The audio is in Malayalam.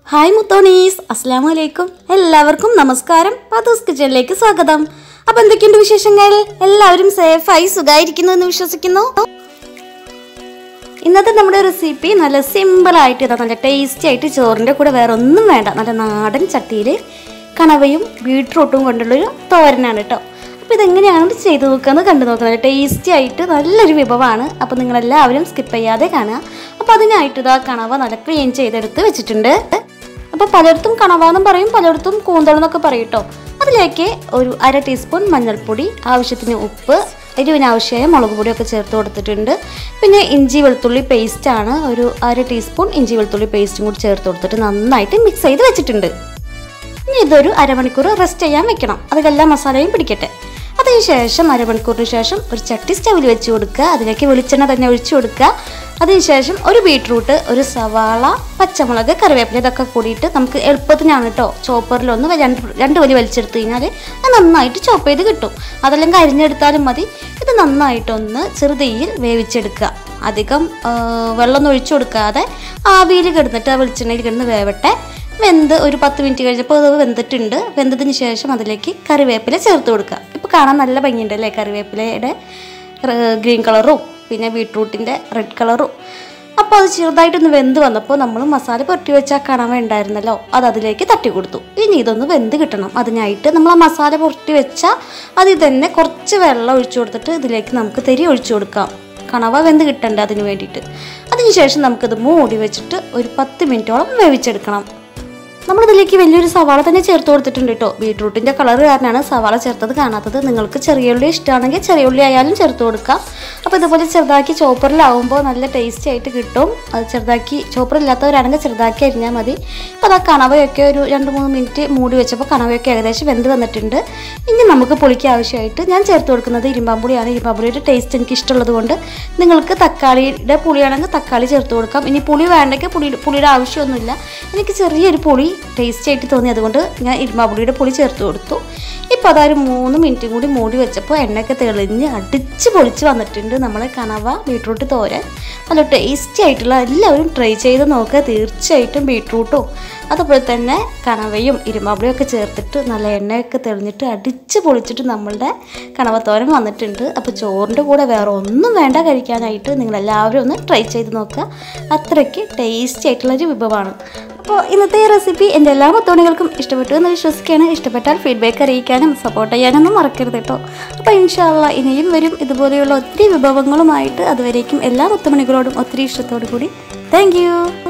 ഹായ് മുത്തോണീസ് അസ്സാം വലൈക്കും എല്ലാവർക്കും നമസ്കാരം പതൂസ് കിച്ചണിലേക്ക് സ്വാഗതം അപ്പൊ എന്തൊക്കെയുണ്ട് വിശേഷങ്ങൾ എല്ലാവരും സേഫായി സുഖമായിരിക്കുന്നു എന്ന് വിശ്വസിക്കുന്നു ഇന്നത്തെ നമ്മുടെ റെസിപ്പി നല്ല സിമ്പിളായിട്ട് ഇതാ നല്ല ടേസ്റ്റി ആയിട്ട് ചോറിൻ്റെ കൂടെ വേറെ ഒന്നും വേണ്ട നല്ല നാടൻ ചട്ടിയിൽ കണവയും ബീട്രൂട്ടും കൊണ്ടുള്ളൊരു തോരനാണ് കേട്ടോ അപ്പോൾ ഇതെങ്ങനെയാണ് ചെയ്ത് നോക്കുന്നത് കണ്ടു നോക്കുന്നത് ടേസ്റ്റി ആയിട്ട് നല്ലൊരു വിഭവമാണ് അപ്പോൾ നിങ്ങളെല്ലാവരും സ്കിപ്പ് ചെയ്യാതെ കാണുക അപ്പോൾ അതിനായിട്ട് ഇതാ കണവ നല്ല ക്ലീൻ ചെയ്തെടുത്ത് വെച്ചിട്ടുണ്ട് അപ്പോൾ പലയിടത്തും കണവാന്നും പറയും പലയിടത്തും കൂന്തളെന്നൊക്കെ പറയും കേട്ടോ അതിലേക്ക് ഒരു അര ടീസ്പൂൺ മഞ്ഞൾപ്പൊടി ആവശ്യത്തിന് ഉപ്പ് എരിവിന് ആവശ്യമായ മുളക് പൊടിയൊക്കെ ചേർത്ത് കൊടുത്തിട്ടുണ്ട് പിന്നെ ഇഞ്ചി വെളുത്തുള്ളി പേസ്റ്റാണ് ഒരു അര ടീസ്പൂൺ ഇഞ്ചി വെളുത്തുള്ളി പേസ്റ്റും കൂടി ചേർത്ത് കൊടുത്തിട്ട് നന്നായിട്ട് മിക്സ് ചെയ്ത് വെച്ചിട്ടുണ്ട് ഇനി ഇതൊരു അരമണിക്കൂർ റെസ്റ്റ് ചെയ്യാൻ വെക്കണം അതിലെല്ലാ മസാലയും പിടിക്കട്ടെ അതിനുശേഷം അരമണിക്കൂറിന് ശേഷം ഒരു ചട്ടി സ്റ്റവിൽ വെച്ച് കൊടുക്കുക അതിലേക്ക് വെളിച്ചെണ്ണ തന്നെ ഒഴിച്ചു കൊടുക്കുക അതിനുശേഷം ഒരു ബീട്രൂട്ട് ഒരു സവാള പച്ചമുളക് കറിവേപ്പില ഇതൊക്കെ കൂടിയിട്ട് നമുക്ക് എളുപ്പത്തിനാണ് കേട്ടോ ചോപ്പറിലൊന്ന് രണ്ട് രണ്ട് വലി വലിച്ചെടുത്ത് കഴിഞ്ഞാൽ അത് നന്നായിട്ട് ചോപ്പ് ചെയ്ത് കിട്ടും അതല്ലെങ്കിൽ അരിഞ്ഞെടുത്താലും മതി ഇത് നന്നായിട്ടൊന്ന് ചെറുതീയിൽ വേവിച്ചെടുക്കുക അധികം ആ, വെള്ളമൊന്നും ഒഴിച്ചു കൊടുക്കാതെ ആവിയിൽ കിടന്നിട്ട് ആ വെളിച്ചെണ്ണയിൽ കിടന്ന് വേവട്ടെ വെന്ത് ഒരു പത്ത് മിനിറ്റ് കഴിഞ്ഞപ്പോൾ അത് വെന്തിട്ടുണ്ട് വെന്തതിന് ശേഷം അതിലേക്ക് കറിവേപ്പില ചേർത്ത് കൊടുക്കുക ഇപ്പോൾ കാണാൻ നല്ല ഭംഗിയുണ്ടല്ലേ കറിവേപ്പിലയുടെ ഗ്രീൻ കളറും പിന്നെ ബീട്രൂട്ടിൻ്റെ റെഡ് കളറും അപ്പോൾ അത് ചെറുതായിട്ടൊന്ന് വെന്ത് വന്നപ്പോൾ നമ്മൾ മസാല പുരട്ടി വെച്ചാൽ കണവ ഉണ്ടായിരുന്നല്ലോ അത് അതിലേക്ക് തട്ടി കൊടുത്തു ഇനി ഇതൊന്ന് വെന്ത് കിട്ടണം അതിനായിട്ട് നമ്മൾ ആ മസാല പുരട്ടി വെച്ചാൽ അതിൽ തന്നെ കുറച്ച് വെള്ളം ഒഴിച്ചു കൊടുത്തിട്ട് ഇതിലേക്ക് നമുക്ക് തെരി ഒഴിച്ചു കൊടുക്കാം കണവ വെന്ത് കിട്ടണ്ട അതിന് വേണ്ടിയിട്ട് അതിനുശേഷം നമുക്കിത് മൂടി വെച്ചിട്ട് ഒരു പത്ത് മിനിറ്റോളം വേവിച്ചെടുക്കണം നമ്മളിതിലേക്ക് വലിയൊരു സവാള തന്നെ ചേർത്ത് കൊടുത്തിട്ടുണ്ട് കേട്ടോ ബീട്രൂട്ടിൻ്റെ കളർ കാരണമാണ് സവാള ചേർത്തത് കാണാത്തത് നിങ്ങൾക്ക് ചെറിയ ഉള്ളി ഇഷ്ടമാണെങ്കിൽ ചെറിയ ഉള്ളി ആയാലും ചേർത്ത് കൊടുക്കാം അപ്പോൾ ഇതുപോലെ ചെറുതാക്കി ചോപ്പറിലാവുമ്പോൾ നല്ല ടേസ്റ്റി ആയിട്ട് കിട്ടും അത് ചെറുതാക്കി ചോപ്പറില്ലാത്തവരാണെങ്കിൽ ചെറുതാക്കി അരിഞ്ഞാൽ മതി അപ്പോൾ അതാ കണവയൊക്കെ ഒരു രണ്ട് മൂന്ന് മിനിറ്റ് മൂടി വെച്ചപ്പോൾ കണവയൊക്കെ ഏകദേശം വെന്ത് വന്നിട്ടുണ്ട് ഇനി നമുക്ക് പുളിക്ക് ആവശ്യമായിട്ട് ഞാൻ ചേർത്ത് കൊടുക്കുന്നത് ഇരുമ്പാമ്പുളിയാണ് ഇരുമ്പാമ്പുളിയുടെ ടേസ്റ്റ് എനിക്ക് ഇഷ്ടമുള്ളത് കൊണ്ട് നിങ്ങൾക്ക് തക്കാളിയുടെ പുളിയാണെങ്കിൽ തക്കാളി ചേർത്ത് കൊടുക്കാം ഇനി പുളി വേണ്ടെങ്കിൽ പുളി പുളിയുടെ ആവശ്യമൊന്നുമില്ല എനിക്ക് ചെറിയൊരു പുളി ടേസ്റ്റി ആയിട്ട് തോന്നി അതുകൊണ്ട് ഞാൻ ഇരുമ്പാമ്പുളിയുടെ പുളി ചേർത്ത് കൊടുത്തു ഇപ്പോൾ അതൊരു മൂന്ന് മിനിറ്റും കൂടി മൂടി വെച്ചപ്പോൾ എണ്ണയൊക്കെ തെളിഞ്ഞ് അടിച്ച് പൊളിച്ച് വന്നിട്ടുണ്ട് നമ്മളെ കണവ ബീട്രൂട്ട് തോരൻ നല്ല ടേസ്റ്റി ആയിട്ടുള്ള എല്ലാവരും ട്രൈ ചെയ്ത് നോക്കുക തീർച്ചയായിട്ടും ബീട്രൂട്ടും അതുപോലെ തന്നെ കണവയും ഇരുമ്പാമ്പുളിയും ഒക്കെ ചേർത്തിട്ട് നല്ല എണ്ണയൊക്കെ തെളിഞ്ഞിട്ട് അടിച്ച് പൊളിച്ചിട്ട് നമ്മളുടെ കണവത്തോരൻ വന്നിട്ടുണ്ട് അപ്പോൾ ചോറിൻ്റെ കൂടെ വേറെ ഒന്നും വേണ്ട കഴിക്കാനായിട്ട് നിങ്ങളെല്ലാവരും ഒന്ന് ട്രൈ ചെയ്ത് നോക്കുക അത്രയ്ക്ക് ടേസ്റ്റി ആയിട്ടുള്ളൊരു വിഭവമാണ് അപ്പോൾ ഇന്നത്തെ ഈ റെസിപ്പി എൻ്റെ എല്ലാ മുത്തോണികൾക്കും ഇഷ്ടപ്പെട്ടു എന്ന് വിശ്വസിക്കുകയാണ് ഇഷ്ടപ്പെട്ടാൽ ഫീഡ്ബാക്ക് അറിയിക്കാനും സപ്പോർട്ട് ചെയ്യാനൊന്നും മറക്കരുത് കേട്ടോ അപ്പോൾ ഇൻഷാല്ല ഇനിയും വരും ഇതുപോലെയുള്ള ഒത്തിരി വിഭവങ്ങളുമായിട്ട് അതുവരേക്കും എല്ലാ മുത്തുമണികളോടും ഒത്തിരി ഇഷ്ടത്തോടു കൂടി താങ്ക്